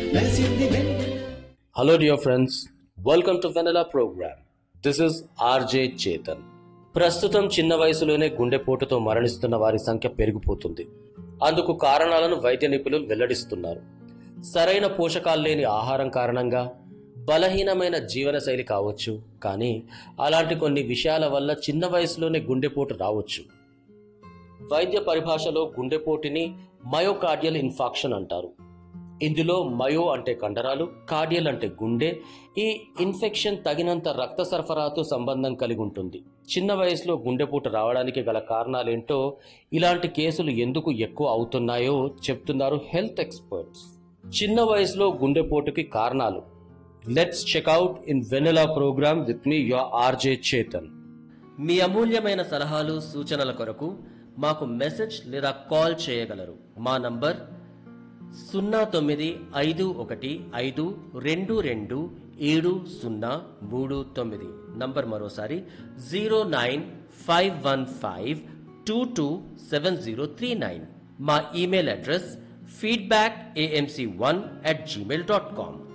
మెరిసింది వెన్నెల Hello, dear friends. Welcome to Vanilla Program. This is RJ Chetan. ప్రస్తుతం చిన్న వయసులోనే గుండెపోటుతో మరణిస్తున్న వారి సంఖ్య పెరిగిపోతుంది అందుకు కారణాలను వైద్య నిపుణులు వెల్లడిస్తున్నారు సరైన పోషకాలు లేని ఆహారం కారణంగా బలహీనమైన జీవనశైలి కావచ్చు కానీ అలాంటి కొన్ని విషయాల వల్ల చిన్న వయసులోనే గుండెపోటు రావచ్చు వైద్య పరిభాషలో గుండెపోటుని మయోకార్డియల్ ఇన్ఫాక్షన్ అంటారు ఇందులో మయో అంటే కండరాలు కార్డియల్ అంటే గుండె ఈ ఇన్ఫెక్షన్ తగినంత రక్త సరఫరాతో సంబంధం కలిగి ఉంటుంది చిన్న వయసులో గుండెపోటు రావడానికి గల కారణాలేంటో ఇలాంటి కేసులు ఎందుకు ఎక్కువ అవుతున్నాయో చెప్తున్నారు హెల్త్ ఎక్స్పర్ట్స్ చిన్న వయసులో గుండెపోటుకి కారణాలు let's check out in Vennela program with మీ యువర్ ఆర్జే చేతన్ మీ అమూల్యమైన సలహాలు సూచనల కొరకు మాకు మెసేజ్ లేదా కాల్ చేయగలరు మా నంబర్ సున్నా తొమ్మిది ఐదు ఒకటి ఐదు రెండు రెండు ఏడు సున్నా మూడు తొమ్మిది నంబర్ మరోసారి zero nine five one five two two seven zero three nine మా email address feedback AMC one at Gmail dot com